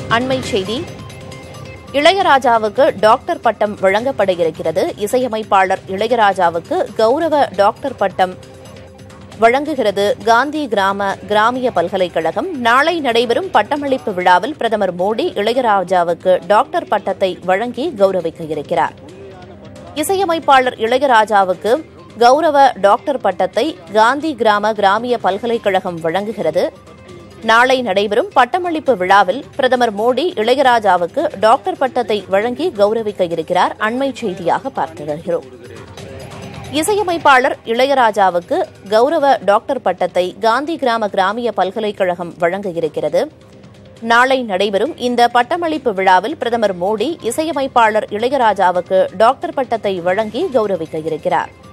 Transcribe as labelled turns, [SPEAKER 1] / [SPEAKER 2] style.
[SPEAKER 1] அண்மை செய்தி இளையராஜாவுக்கு டாக்டர் பட்டம் வழங்கப்பட இருக்கிறது இசையமைப்பாளர் இளையராஜாவுக்கு கௌரவ டாக்டர் பட்டம் வழங்குகிறது காந்தி கிராம கிராமிய பல்கலைக்கழகம் நாளை நடைபெறும் பட்டமளிப்பு விழாவில் பிரதமர் மோடி இளையராஜாவுக்கு டாக்டர் பட்டத்தை வழங்கி கௌரவிக்க இருக்கிறார் இசையமைப்பாளர் இளையராஜாவுக்கு கௌரவ டாக்டர் பட்டத்தை காந்தி கிராம கிராமிய பல்கலைக்கழகம் வழங்குகிறது நாளை நடைபெறும் பட்டமளிப்பு விழாவில் பிரதமர் மோடி இளையராஜாவுக்கு டாக்டர் பட்டத்தை வழங்கி கௌரவிக்க இருக்கிறார் அண்மை செய்தியாக பார்த்து வருகிறோம் இசையமைப்பாளர் இளையராஜாவுக்கு கௌரவ டாக்டர் பட்டத்தை காந்தி கிராம கிராமிய பல்கலைக்கழகம் வழங்க இருக்கிறது நாளை நடைபெறும் இந்த பட்டமளிப்பு விழாவில் பிரதமர் மோடி இசையமைப்பாளர் இளையராஜாவுக்கு டாக்டர் பட்டத்தை வழங்கி கௌரவிக்க இருக்கிறார்